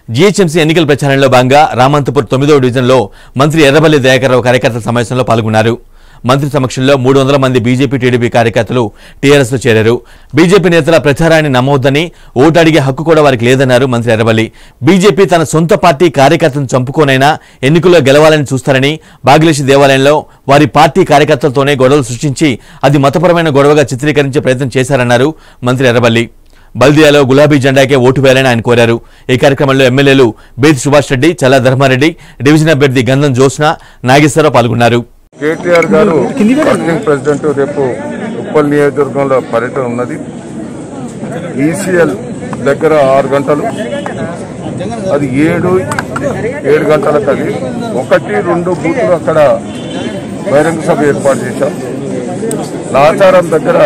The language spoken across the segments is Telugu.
జీహెచ్ఎంసీ ఎన్నికల ప్రచారంలో భాగంగా రామంతపూర్ తొమ్మిదవ డివిజన్లో మంత్రి ఎర్రబల్లి దయాకర్రావు కార్యకర్తల సమావేశంలో పాల్గొన్నారు మంత్రి సమక్షంలో మూడు వందల మంది బీజేపీ టీడీపీ కార్యకర్తలు టీఆర్ఎస్ లో చేరారు బీజేపీ నేతల ప్రచారాన్ని నమ్మవద్దని ఓటు అడిగే హక్కు కూడా వారికి లేదన్నారు మంత్రి ఎర్రబల్లి బీజేపీ తన సొంత పార్టీ కార్యకర్తలను చంపుకోనైనా ఎన్నికల్లో గెలవాలని చూస్తారని బాగిలేసి దేవాలయంలో వారి పార్టీ కార్యకర్తలతోనే గొడవలు సృష్టించి అది మతపరమైన గొడవగా చిత్రీకరించే ప్రయత్నం చేశారన్నారు మంత్రి ఎర్రబల్లి బల్దియాలో గులాబీ జెండాకే ఓటు వేయాలని ఆయన కోరారు ఈ కార్యక్రమంలో ఎమ్మెల్యేలు బేతి సుభాష్ రెడ్డి చల్లా ధర్మారెడ్డి డివిజన్ అభ్యర్థి గంధం జోస్న నాగేశ్వరరావు పాల్గొన్నారు కేటీఆర్ గారు వర్కింగ్ ప్రెసిడెంట్ రేపు ఉప్పల్ నియోజకవర్గంలో పర్యటన ఉన్నది ఈసీఎల్ దగ్గర ఆరు గంటలు అది ఏడు ఏడు గంటలకు అది ఒకటి రెండు బూతులు అక్కడ బహిరంగ సభ ఏర్పాటు చేశాం నాచారం దగ్గర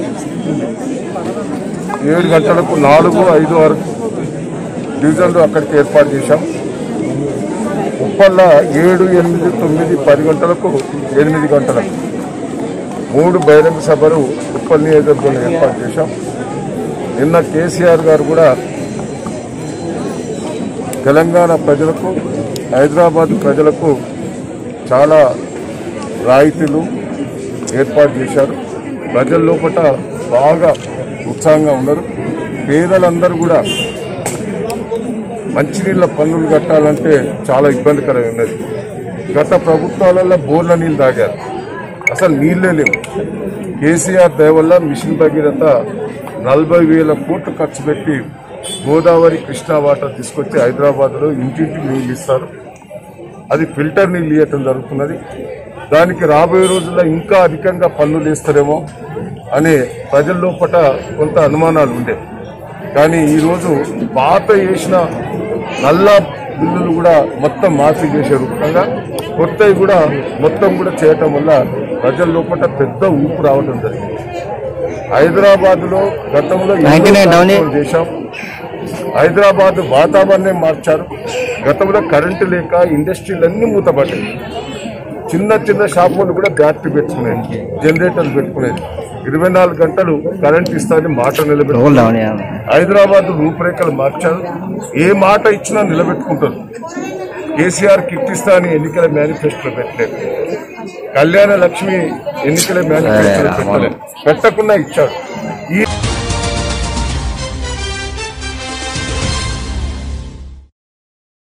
ఏడు గంటలకు నాలుగు ఐదు ఆరు డివిజన్లు అక్కడికి ఏర్పాటు చేశాం ఉప్పల్ల ఏడు ఎనిమిది తొమ్మిది పది గంటలకు ఎనిమిది గంటలకు మూడు బహిరంగ సభలు ఉప్పల్ నియోజకవర్గంలో ఏర్పాటు చేశాం నిన్న కేసీఆర్ గారు కూడా తెలంగాణ ప్రజలకు హైదరాబాద్ ప్రజలకు చాలా రాయితీలు ఏర్పాటు చేశారు ప్రజల లోపల బాగా ఉత్సాహంగా ఉన్నారు పేదలందరూ కూడా మంచినీళ్ళ పన్నులు కట్టాలంటే చాలా ఇబ్బందికరంగా ఉన్నది గత ప్రభుత్వాలలో బోర్ల నీళ్ళు తాగారు అసలు నీళ్ళే లేవు కేసీఆర్ దయ వల్ల మిషన్ భగీరథ నలభై వేల కోట్లు ఖర్చు పెట్టి గోదావరి కృష్ణా వాటర్ తీసుకొచ్చి హైదరాబాద్లో ఇంటింటికి నీళ్ళు ఇస్తారు అది ఫిల్టర్ నీళ్ళు ఇవ్వటం జరుగుతున్నది దానికి రాబోయే రోజుల్లో ఇంకా అధికంగా పన్నులు వేస్తారేమో అనే ప్రజల లోపల కొంత అనుమానాలు ఉండే కానీ ఈరోజు పాత వేసిన నల్ల బిల్లులు కూడా మొత్తం మాఫీ చేసే రూపంగా కొత్తవి కూడా మొత్తం కూడా చేయటం వల్ల ప్రజల లోపల పెద్ద ఊపు రావడం జరిగింది హైదరాబాద్ లో గతంలో ఎన్నో కార్యక్రమాలు చేశాం హైదరాబాద్ వాతావరణం మార్చారు గతంలో కరెంటు లేక ఇండస్ట్రీలన్నీ మూతపడ్డాయి చిన్న చిన్న షాపులు కూడా బ్యాటరీ పెట్టుకునేది జనరేటర్లు పెట్టుకునేది ఇరవై నాలుగు గంటలు కరెంట్ ఇస్తారని మాట నిలబెట్టుకున్నారు హైదరాబాద్ రూపురేఖలు మార్చారు ఏ మాట ఇచ్చినా నిలబెట్టుకుంటారు కేసీఆర్ కిట్ ఇస్తా అని ఎన్నికల మేనిఫెస్టోలో పెట్టలేదు కళ్యాణ లక్ష్మి ఎన్నికల మేనిఫెస్టోలో పెట్టలేదు పెట్టకుండా ఇచ్చాడు